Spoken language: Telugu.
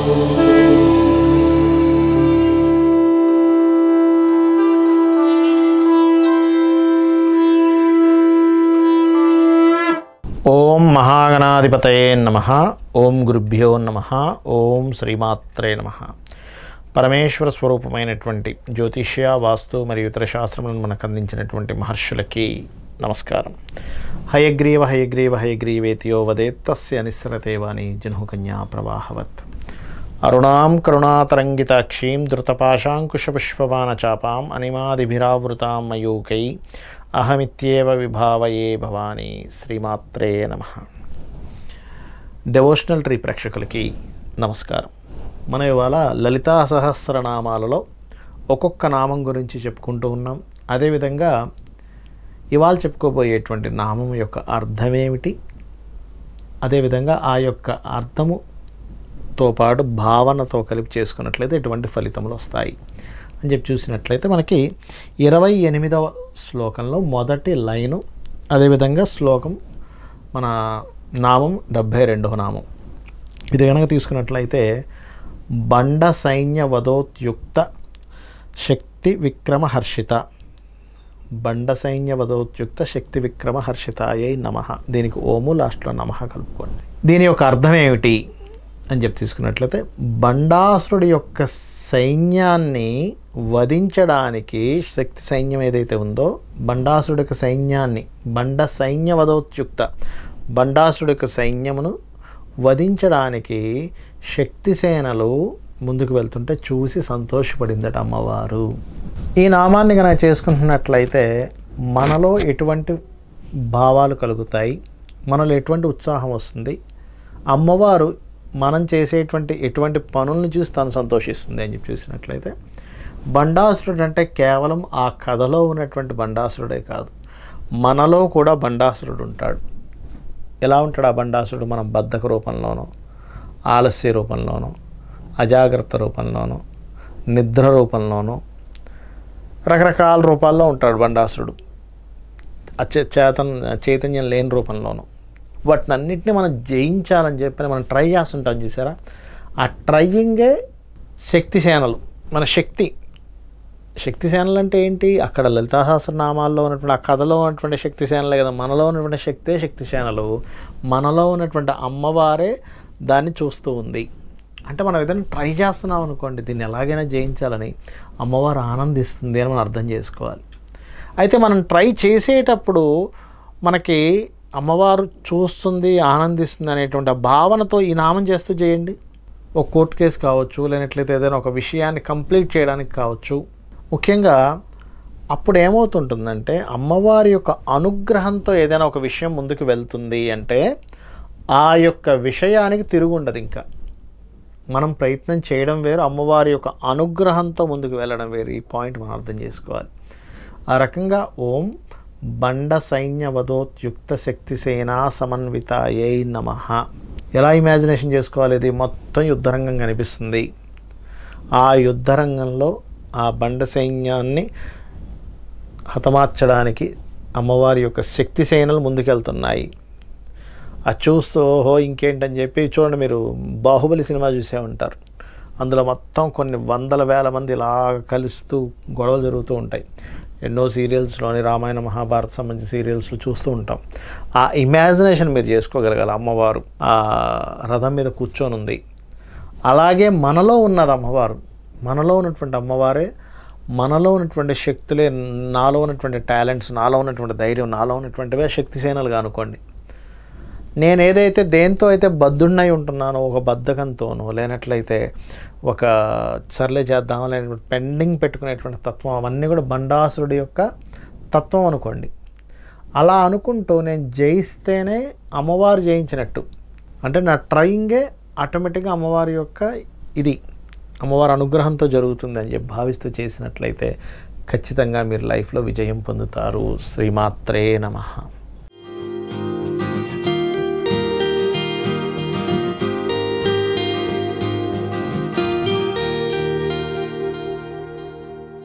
ఓం మహాగణాధిపతయే నమ ఓం గురుభ్యో నమ ఓం శ్రీమాత్రే నమ పరమేశ్వర స్వరూపమైనటువంటి జ్యోతిష్య వాస్తు మరియు ఇతర శాస్త్రములను మనకు అందించినటువంటి మహర్షులకి నమస్కారం హయగ్రీవ హయగ్రీవ హయగ్రీవేతియో వదేత్ తస్య నిస్సరతే వాణి జనుకన్యా ప్రవాహవత్ అరుణాం కరుణాతరంగితాక్షీం ధృతపాశాంకుశపుష్పబాణచాపాం అనిమాదిభిరావృతాం మయూకై అహమిత్యేవ విభావయే భవానీ శ్రీమాత్రే నమ డెవోషనల్ ట్రీ ప్రేక్షకులకి నమస్కారం మనం ఇవాళ లలితా సహస్రనామాలలో ఒక్కొక్క నామం గురించి చెప్పుకుంటూ ఉన్నాం అదేవిధంగా ఇవాళ చెప్పుకోబోయేటువంటి నామం యొక్క అర్థమేమిటి అదేవిధంగా ఆ యొక్క అర్థముతో పాటు భావనతో కలిపి చేసుకున్నట్లయితే ఎటువంటి ఫలితములు వస్తాయి అని చెప్పి చూసినట్లయితే మనకి ఇరవై ఎనిమిదవ శ్లోకంలో మొదటి లైను అదేవిధంగా శ్లోకం మన నామం డెబ్భై రెండవ నామం ఇది కనుక తీసుకున్నట్లయితే బండ సైన్య వదోత్యుక్త శక్తి విక్రమ హర్షిత బండ సైన్య వదోత్యుక్త శక్తి విక్రమ హర్షితాయై నమ దీనికి ఓము లాస్ట్లో నమ కలుపుకోండి దీని యొక్క అర్థం ఏమిటి అని చెప్పి తీసుకున్నట్లయితే బండాసురుడి యొక్క సైన్యాన్ని వధించడానికి శక్తి సైన్యం ఏదైతే ఉందో బండాసురుడి యొక్క సైన్యాన్ని బండ సైన్య వదోత్యుక్త బండాసురుడి యొక్క సైన్యమును వధించడానికి శక్తి సేనలు ముందుకు వెళ్తుంటే చూసి సంతోషపడిందట అమ్మవారు ఈ నామాన్ని కనుక చేసుకుంటున్నట్లయితే మనలో ఎటువంటి భావాలు కలుగుతాయి మనలో ఎటువంటి ఉత్సాహం వస్తుంది అమ్మవారు మనం చేసేటువంటి ఎటువంటి పనులను చూసి తను సంతోషిస్తుంది అని చెప్పి చూసినట్లయితే బండాసురుడు అంటే కేవలం ఆ కథలో ఉన్నటువంటి బండాసురుడే కాదు మనలో కూడా బండాసురుడు ఉంటాడు ఎలా ఉంటాడు ఆ బండాసురుడు మనం బద్ధక రూపంలోనో ఆలస్య రూపంలోనో అజాగ్రత్త రూపంలోనో నిద్ర రూపంలోనో రకరకాల రూపాల్లో ఉంటాడు బండాసురుడు అచే చేతన్ చైతన్యం లేని రూపంలోనూ వాటిని అన్నింటినీ మనం జయించాలని చెప్పి మనం ట్రై చేస్తుంటాం చూసారా ఆ ట్రయింగే శక్తి సేనలు మన శక్తి శక్తి సేనలు అంటే ఏంటి అక్కడ లలితా సహస్రనామాల్లో ఉన్నటువంటి ఆ కథలో ఉన్నటువంటి శక్తి సేనలే కదా మనలో ఉన్నటువంటి శక్తే శక్తి సేనలు మనలో ఉన్నటువంటి అమ్మవారే దాన్ని చూస్తూ ఉంది అంటే మనం ఏదైనా ట్రై చేస్తున్నాం అనుకోండి దీన్ని ఎలాగైనా జయించాలని అమ్మవారు ఆనందిస్తుంది అని మనం అర్థం చేసుకోవాలి అయితే మనం ట్రై చేసేటప్పుడు మనకి అమ్మవారు చూస్తుంది ఆనందిస్తుంది అనేటువంటి ఆ భావనతో ఈ నామం చేస్తూ చేయండి ఒక కోర్టు కేసు కావచ్చు లేనట్లయితే ఏదైనా ఒక విషయాన్ని కంప్లీట్ చేయడానికి కావచ్చు ముఖ్యంగా అప్పుడు ఏమవుతుంటుందంటే అమ్మవారి యొక్క అనుగ్రహంతో ఏదైనా ఒక విషయం ముందుకు వెళ్తుంది అంటే ఆ యొక్క విషయానికి తిరుగు ఉండదు ఇంకా మనం ప్రయత్నం చేయడం వేరు అమ్మవారి యొక్క అనుగ్రహంతో ముందుకు వెళ్ళడం వేరు ఈ పాయింట్ మనం అర్థం చేసుకోవాలి ఆ రకంగా ఓం బండ సైన్య వదోత్యుక్త శక్తి సేనా సమన్వితాయై నమ ఎలా ఇమాజినేషన్ చేసుకోవాలి ఇది మొత్తం యుద్ధరంగం కనిపిస్తుంది ఆ యుద్ధరంగంలో ఆ బండ సైన్యాన్ని హతమార్చడానికి అమ్మవారి యొక్క శక్తి సేనలు ముందుకెళ్తున్నాయి అది చూస్తూ ఓహో ఇంకేంటని చెప్పి చూడండి మీరు బాహుబలి సినిమా చూసే ఉంటారు అందులో మొత్తం కొన్ని వందల వేల మంది ఇలా కలుస్తూ గొడవలు జరుగుతూ ఉంటాయి ఎన్నో సీరియల్స్లోని రామాయణ మహాభారత సంబంధించిన సీరియల్స్లో చూస్తూ ఉంటాం ఆ ఇమాజినేషన్ మీరు చేసుకోగలగాలి అమ్మవారు ఆ రథం మీద కూర్చొని ఉంది అలాగే మనలో ఉన్నది అమ్మవారు మనలో ఉన్నటువంటి అమ్మవారే మనలో ఉన్నటువంటి శక్తులే నాలో ఉన్నటువంటి టాలెంట్స్ నాలో ఉన్నటువంటి ధైర్యం నాలో ఉన్నటువంటివే శక్తి సేనలుగా అనుకోండి నేను ఏదైతే దేంతో అయితే బద్దున్నై ఉంటున్నానో ఒక బద్ధకంతోనో లేనట్లయితే ఒక సర్లే చేద్దాం లేనటువంటి పెండింగ్ పెట్టుకునేటువంటి తత్వం అవన్నీ కూడా బండాసురుడి యొక్క తత్వం అనుకోండి అలా అనుకుంటూ నేను జయిస్తేనే అమ్మవారు జయించినట్టు అంటే నా ట్రయింగే ఆటోమేటిక్గా అమ్మవారి యొక్క ఇది అమ్మవారి అనుగ్రహంతో జరుగుతుంది అని చెప్పి భావిస్తూ చేసినట్లయితే ఖచ్చితంగా మీరు లైఫ్లో విజయం పొందుతారు శ్రీమాత్రే నమః